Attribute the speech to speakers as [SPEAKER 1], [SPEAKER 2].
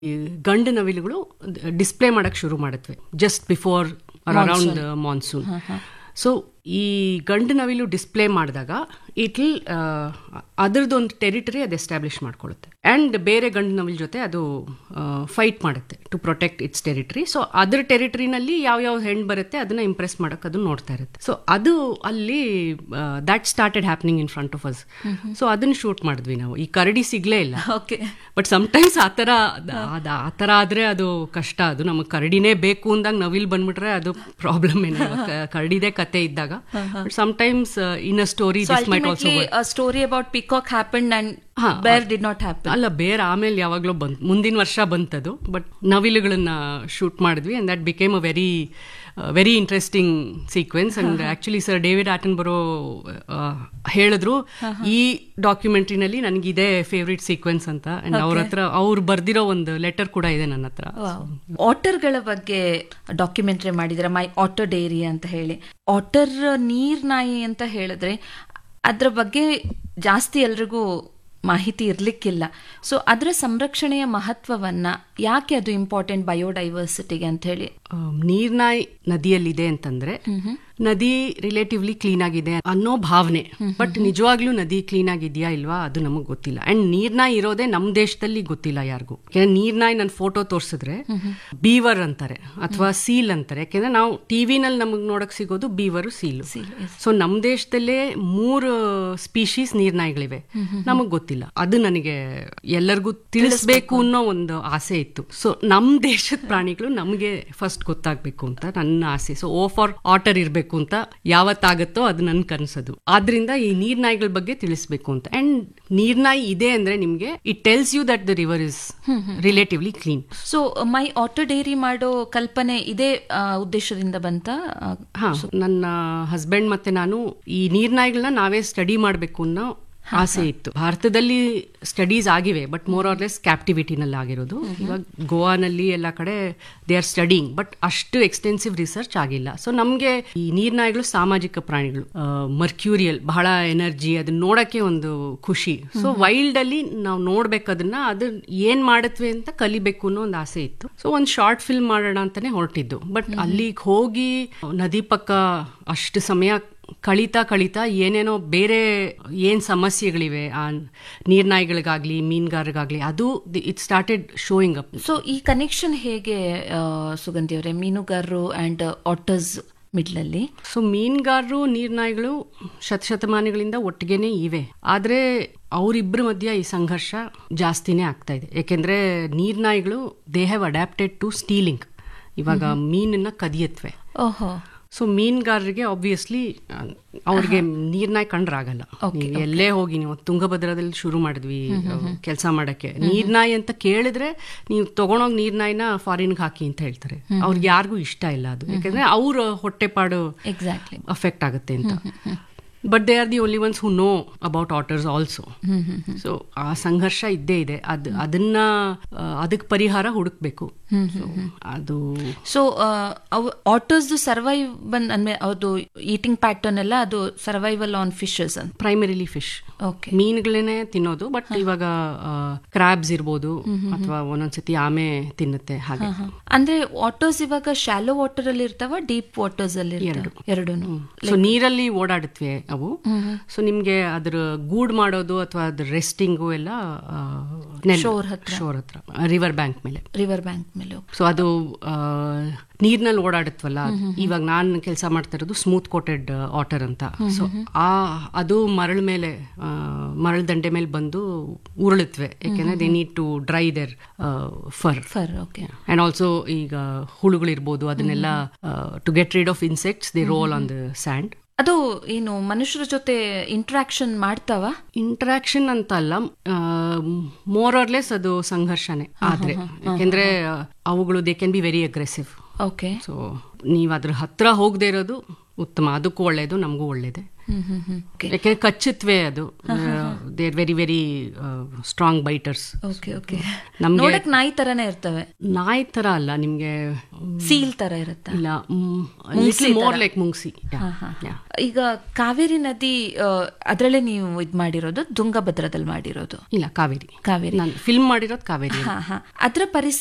[SPEAKER 1] ಈ ಗಂಡು ನವಿಲುಗಳು ಡಿಸ್ಪ್ಲೇ ಮಾಡಕ್ ಶುರು ಮಾಡತ್ವೆ just before around monsoon so ಈ ಗಂಡು ನವಿಲು ಡಿಸ್ಪ್ಲೇ ಮಾಡಿದಾಗ ಇಟ್ ವಿಲ್ ಅದರದ್ದು ಒಂದು ಟೆರಿಟರಿ ಅದು ಎಸ್ಟಾಬ್ಲಿಷ್ ಮಾಡ್ಕೊಳ್ಳುತ್ತೆ ಆ್ಯಂಡ್ ಬೇರೆ ಗಂಡು ನವಿಲ್ ಜೊತೆ ಅದು ಫೈಟ್ ಮಾಡುತ್ತೆ to protect its territory so ಅದ್ರ ಟೆರಿಟರಿನಲ್ಲಿ ಯಾವ ಹೆಣ್ಣು ಬರುತ್ತೆ ಅದನ್ನ ಇಂಪ್ರೆಸ್ ಮಾಡಕ್ಕೆ ಅದು ನೋಡ್ತಾ ಇರುತ್ತೆ ಸೊ ಅದು ಅಲ್ಲಿ that started happening in front of us so ಅದನ್ನ ಶೂಟ್ ಮಾಡಿದ್ವಿ ನಾವು ಈ ಕರಡಿ ಸಿಗ್ಲೇ ಇಲ್ಲ
[SPEAKER 2] ಓಕೆ
[SPEAKER 1] ಬಟ್ ಸಮಟೈಮ್ಸ್ ಆ ಥರ ಅದ ಆ ಥರ ಆದರೆ ಅದು ಕಷ್ಟ ಅದು ನಮಗೆ ಕರಡಿನೇ ಬೇಕು ಅಂದಾಗ ನವಿಲ್ ಬಂದ್ಬಿಟ್ರೆ ಅದು ಪ್ರಾಬ್ಲಮ್ ಏನು ಕರಡಿದೇ ಕತೆ ಇದ್ದಾಗ sometimes in a story
[SPEAKER 2] so
[SPEAKER 1] this might also
[SPEAKER 2] ultimately story about peacock happen and bear did not happen
[SPEAKER 1] ಅಲ್ಲ ಬೇರೆ ಆಮೇಲೆ ಯಾವಾಗಲೂ ಬಂತ್ ಮುಂದಿನ ವರ್ಷ ಬಂತದು ಬಟ್ ನವಿಲುಗಳನ್ನ ಶೂಟ್ ಮಾಡಿದ್ವಿ and that became a very very interesting sequence and actually sir David Attenborough ಹೇಳಿದ್ರು ಈ ಡಾಕ್ಯುಮೆಂಟ್ರಿನಲ್ಲಿ ನನಗಿದೆ ಫೇವ್ರೇಟ್ ಸೀಕ್ವೆನ್ಸ್ ಅಂತ ಅಂಡ್ ಅವ್ರ ಹತ್ರ ಅವ್ರು ಬರ್ದಿರೋ ಒಂದು ಲೆಟರ್ ಕೂಡ ಇದೆ ನನ್ನ ಹತ್ರ
[SPEAKER 2] ಆಟರ್ಗಳ ಬಗ್ಗೆ ಡಾಕ್ಯುಮೆಂಟ್ರಿ ಮಾಡಿದ್ರೆ ಮೈ ಆಟರ್ ಡೇರಿ ಅಂತ ಹೇಳಿ ಆಟರ್ ನೀರ್ ನಾಯಿ ಅಂತ ಹೇಳಿದ್ರೆ ಅದ್ರ ಬಗ್ಗೆ ಜಾಸ್ತಿ ಎಲ್ರಿಗೂ ಮಾಹಿತಿ ಇರ್ಲಿಕ್ಕಿಲ್ಲ ಸೊ ಅದರ ಸಂರಕ್ಷಣೆಯ ಮಹತ್ವವನ್ನ ಯಾಕೆ ಅದು ಇಂಪಾರ್ಟೆಂಟ್ ಬಯೋಡೈವರ್ಸಿಟಿಗೆ ಅಂತ ಹೇಳಿ
[SPEAKER 1] ನೀರ್ನಾಯ್ ನದಿಯಲ್ಲಿದೆ ಅಂತಂದ್ರೆ ನದಿ ರಿಲೇಟಿವ್ಲಿ ಕ್ಲೀನ್ ಆಗಿದೆ ಅನ್ನೋ ಭಾವನೆ ಬಟ್ ನಿಜವಾಗ್ಲೂ ನದಿ ಕ್ಲೀನ್ ಆಗಿದ್ಯಾ ಇಲ್ವಾ ಅದು ನಮಗ್ ಗೊತ್ತಿಲ್ಲ ಅಂಡ್ ನೀರ್ನಾಯ್ ಇರೋದೇ ನಮ್ ದೇಶದಲ್ಲಿ ಗೊತ್ತಿಲ್ಲ ಯಾರಿಗೂ ನೀರ್ನಾಯ್ ನನ್ ಫೋಟೋ ತೋರ್ಸಿದ್ರೆ ಬೀವರ್ ಅಂತಾರೆ ಅಥವಾ ಸೀಲ್ ಅಂತಾರೆ ಯಾಕೆಂದ್ರೆ ನಾವು ಟಿವಿನಲ್ಲಿ ನಮಗ್ ನೋಡಕ್ ಸಿಗೋದು ಬೀವರು ಸೀಲು ಸೊ ನಮ್ ದೇಶದಲ್ಲೇ ಮೂರು ಸ್ಪೀಶೀಸ್ ನೀರ್ನಾಯಿಗಳಿವೆ ನಮಗ್ ಗೊತ್ತಿಲ್ಲ ಅದು ನನಗೆ ಎಲ್ಲರಿಗೂ ತಿಳಿಸ್ಬೇಕು ಅನ್ನೋ ಒಂದು ಆಸೆ ಇತ್ತು ಸೊ ನಮ್ ದೇಶದ ಪ್ರಾಣಿಗಳು ನಮ್ಗೆ ಫಸ್ಟ್ ಗೊತ್ತಾಗ್ಬೇಕು ಅಂತ ನನ್ನ ಆಸೆ ಸೊ ಓ ಫಾರ್ ಆಟರ್ ಇರ್ಬೇಕು ಅಂತ ಯಾವತ್ತಾಗತ್ತೋ ಅದು ನನ್ ಕನ್ಸದು ಆದ್ರಿಂದ ಈ ನೀರ್ನಾಯಿಗಳ ಬಗ್ಗೆ ತಿಳಿಸ್ಬೇಕು ಅಂತ ಅಂಡ್ ನೀರ್ನಾಯಿ ಇದೆ ಅಂದ್ರೆ ನಿಮ್ಗೆ it tells you that the river is relatively clean
[SPEAKER 2] so my otter diary ಮಾಡೋ ಕಲ್ಪನೆ ಇದೇ ಆ, ಉದ್ದೇಶದಿಂದ ಬಂತ ಆ,
[SPEAKER 1] ಹಾ ನನ್ನ ಹಸ್ಬೆಂಡ್ ಮತ್ತೆ ನಾನು ಈ ನೀರ್ನಾಯಿಗಳನ್ನ ನಾವೇ ಸ್ಟಡಿ ಮಾಡಬೇಕು ಅನ್ನೋ ಆಸೆ ಇತ್ತು ಭಾರತದಲ್ಲಿ ಸ್ಟಡೀಸ್ ಆಗಿವೆ ಬಟ್ ಮೋರ್ ಆರ್ ಲೆಸ್ ಕ್ಯಾಪ್ಟಿವಿಟಿನಲ್ಲಿ ಆಗಿರೋದು ಇವಾಗ ಗೋವಾನಲ್ಲಿ ಎಲ್ಲ ಕಡೆ ದೇ ಆರ್ ಸ್ಟಡಿಂಗ್ ಬಟ್ ಅಷ್ಟು ಎಕ್ಸ್ಟೆನ್ಸಿವ್ ರಿಸರ್ಚ್ ಆಗಿಲ್ಲ ಸೊ ನಮಗೆ ಈ ನೀರ್ನಾಯಿಗಳು ಸಾಮಾಜಿಕ ಪ್ರಾಣಿಗಳು ಮರ್ಕ್ಯೂರಿಯಲ್ ಬಹಳ ಎನರ್ಜಿ ಅದನ್ನ ನೋಡಕ್ಕೆ ಒಂದು ಖುಷಿ ಸೊ ವೈಲ್ಡ್ ಅಲ್ಲಿ ನಾವು ನೋಡ್ಬೇಕು ಅದನ್ನ ಅದು ಏನ್ ಮಾಡತ್ವೆ ಅಂತ ಕಲಿಬೇಕು ಅನ್ನೋ ಒಂದು ಆಸೆ ಇತ್ತು ಸೊ ಒಂದು ಶಾರ್ಟ್ ಫಿಲ್ಮ್ ಮಾಡೋಣ ಅಂತಾನೆ ಹೊರಟಿದ್ದು ಬಟ್ ಅಲ್ಲಿಗೆ ಹೋಗಿ ನದಿ ಪಕ್ಕ ಅಷ್ಟು ಸಮಯ ಕಳೀತಾ ಕಳೀತಾ ಏನೇನೋ ಬೇರೆ ಏನ್ ಸಮಸ್ಯೆಗಳಿವೆ ಆ ನೀರ್ನಾಯಿಗಳಿಗಾಗ್ಲಿ ಮೀನುಗಾರರಿಗಾಗ್ಲಿ ಅದು it started showing up
[SPEAKER 2] so ಈ ಕನೆಕ್ಷನ್ ಹೇಗೆ ಆ, ಸುಗಂಧಿ ಅವರೇ ಮೀನುಗಾರರು ಅಂಡ್ ಆಟರ್ಸ್ ಮಿಡ್ಲಲ್ಲಿ
[SPEAKER 1] ಸೊ ಮೀನುಗಾರರು ನೀರ್ನಾಯಿಗಳು ಶತಶತಮಾನಗಳಿಂದ ಒಟ್ಟಿಗೆನೆ ಇವೆ ಆದ್ರೆ ಅವರಿಬ್ಬರ ಮಧ್ಯ ಈ ಸಂಘರ್ಷ ಜಾಸ್ತಿನೇ ಆಗ್ತಾ ಇದೆ ಯಾಕೆಂದ್ರೆ ನೀರ್ನಾಯಿಗಳು they have adapted to stealing ಇವಾಗ ಮೀನನ್ನ ಕದಿಯತ್ವೆ
[SPEAKER 2] ಓಹೋ
[SPEAKER 1] ಸೊ ಮೀನುಗಾರರಿಗೆ ಆಬ್ವಿಯಸ್ಲಿ ಅವ್ರಿಗೆ ನೀರ್ನಾಯಿ ಕಂಡ್ರಾಗಲ್ಲ ನೀವು ಎಲ್ಲೇ ಹೋಗಿ ನೀವು ತುಂಗಭದ್ರದಲ್ಲಿ ಶುರು ಮಾಡಿದ್ವಿ ಕೆಲಸ ಮಾಡಕ್ಕೆ ನೀರ್ನಾಯಿ ಅಂತ ಕೇಳಿದ್ರೆ ನೀವು ತಗೊಂಡೋಗಿ ನೀರ್ನಾಯಿನ ಫಾರಿನ್ಗೆ ಹಾಕಿ ಅಂತ ಹೇಳ್ತಾರೆ ಅವ್ರಿಗೆ ಯಾರಿಗೂ ಇಷ್ಟ ಇಲ್ಲ ಅದು ಯಾಕಂದ್ರೆ ಅವ್ರ ಹೊಟ್ಟೆಪಾಡು
[SPEAKER 2] ಎಕ್ಸಾಕ್ಟ್ಲಿ
[SPEAKER 1] ಅಫೆಕ್ಟ್ ಆಗುತ್ತೆ ಅಂತ but they are the only ones who know about otters also so ಆ ಸಂಘರ್ಷ ಇದ್ದೇ ಇದೆ ಅದ್ ಅದನ್ನ ಅದಕ್ಕೆ ಪರಿಹಾರ ಹುಡುಕ್ಬೇಕು So, ಅದು
[SPEAKER 2] ಸೊ ಆಟರ್ಸ್ ಸರ್ವೈವ್ ಬಂದ್ ಅಂದ್ರೆ ಅದು ಈಟಿಂಗ್ ಪ್ಯಾಟರ್ನ್ ಎಲ್ಲ ಅದು ಸರ್ವೈವಲ್ ಆನ್ ಫಿಶಸ್ ಅಂತ
[SPEAKER 1] ಪ್ರೈಮರಿಲಿ ಫಿಶ್
[SPEAKER 2] ಓಕೆ
[SPEAKER 1] ಮೀನುಗಳನ್ನೇ ತಿನ್ನೋದು ಬಟ್ ಇವಾಗ ಕ್ರಾಬ್ಸ್ ಇರ್ಬೋದು ಅಥವಾ ಒಂದೊಂದ್ಸತಿ ಆಮೆ ತಿನ್ನುತ್ತೆ ಹಾಗೆ
[SPEAKER 2] ಅಂದ್ರೆ ವಾಟರ್ಸ್ ಇವಾಗ ಶಾಲೋ ವಾಟರ್ ಅಲ್ಲಿ ಇರ್ತಾವ ಡೀಪ್ ವಾಟರ್ಸ್ ಅಲ್ಲಿ ಎರಡು
[SPEAKER 1] ಸೊ ನೀರಲ್ಲಿ ಓಡಾಡುತ್ತವೆ ಅವು ಸೊ ನಿಮ್ಗೆ ಅದ್ರ ಗೂಡ್ ಮಾಡೋದು ಅಥವಾ ಅದ್ರ ರೆಸ್ಟಿಂಗು ಎಲ್ಲ
[SPEAKER 2] Shore ಹತ್ರ.
[SPEAKER 1] ಶೋರ್ ಹತ್ರ ರಿವರ್ ಬ್ಯಾಂಕ್ ಮೇಲೆ
[SPEAKER 2] ರಿವರ್ ಬ್ಯಾಂಕ್ ಮೇಲೆ
[SPEAKER 1] ಸೊ ಅದು ನೀರ್ನಲ್ಲಿ ಓಡಾಡುತ್ತವಲ್ಲ ಇವಾಗ ನಾನು ಕೆಲಸ ಮಾಡ್ತಾ ಇರೋದು ಸ್ಮೂತ್ ಕೋಟೆಡ್ ವಾಟರ್ ಅಂತ ಸೊ ಆ ಅದು ಮರಳ ಮೇಲೆ ಆ, ಮರಳ ದಂಡೆ ಮೇಲೆ ಬಂದು ಉರುಳುತ್ತವೆ ಯಾಕೆಂದ್ರೆ they need to dry their fur
[SPEAKER 2] fur okay
[SPEAKER 1] and also ಈಗ ಹುಳುಗಳಿರ್ಬೋದು ಅದನ್ನೆಲ್ಲ to get rid of insects they roll on the sand
[SPEAKER 2] ಅದು ಏನು ಮನುಷ್ಯರ ಜೊತೆ ಇಂಟ್ರಾಕ್ಷನ್ ಮಾಡ್ತಾವ
[SPEAKER 1] ಇಂಟ್ರಾಕ್ಷನ್ ಅಂತ ಅಲ್ಲ ಮೋರ್ ಆರ್ಲೆಸ್ ಅದು ಸಂಘರ್ಷನೇ ಆದ್ರೆ ಯಾಕೆಂದ್ರೆ ಆ, ಅವುಗಳು they can be very aggressive
[SPEAKER 2] okay
[SPEAKER 1] so ನೀವು ಅದ್ರ ಹತ್ರ ಹೋಗದೆ ಇರೋದು ಉತ್ತಮ ಅದಕ್ಕೂ ಒಳ್ಳೇದು ನಮಗೂ ಒಳ್ಳೇದೆ
[SPEAKER 2] ಹ್ಮ್ ಹ್ಮ್ ಹ್ಮ್ ಓಕೆ
[SPEAKER 1] ಯಾಕೆ ಕಚ್ಚುತ್ತವೆ ಅದು they are very very strong biters
[SPEAKER 2] okay okay
[SPEAKER 1] ನಮ್ಗೆ-
[SPEAKER 2] ನೋಡಕ್ ನಾಯಿ ತರನೇ ಇರ್ತವೆ
[SPEAKER 1] ನಾಯಿ ತರ ಅಲ್ಲ ನಿಮ್ಗೆ ಮ್,
[SPEAKER 2] ಸೀಲ್ ತರ ಇರುತ್ತಾ
[SPEAKER 1] ಇಲ್ಲ
[SPEAKER 2] ಮುಂಗ್ಸಿ
[SPEAKER 1] ಮೋರ್
[SPEAKER 2] ತರ.
[SPEAKER 1] ಲೈಕ್ ಮುಂಗ್ಸಿ Yeah,
[SPEAKER 2] ಹಾ, ಹಾ.
[SPEAKER 1] yeah.
[SPEAKER 2] ಈಗ ಕಾವೇರಿ ನದಿ ಆ, ಅದ್ರಲ್ಲೇ ನೀವು ಇದ್ ಮಾಡಿರೋದು ತುಂಗಭದ್ರದಲ್ಲಿ ಮಾಡಿರೋದು
[SPEAKER 1] ಇಲ್ಲ ಕಾವೇರಿ
[SPEAKER 2] ಕಾವೇರಿ
[SPEAKER 1] ನಾನು ಫಿಲ್ಮ್ ಮಾಡಿರೋದು ಕಾವೇರಿ
[SPEAKER 2] ಹಾ ಹಾ ಅದ್ರ ಪರಿಸರ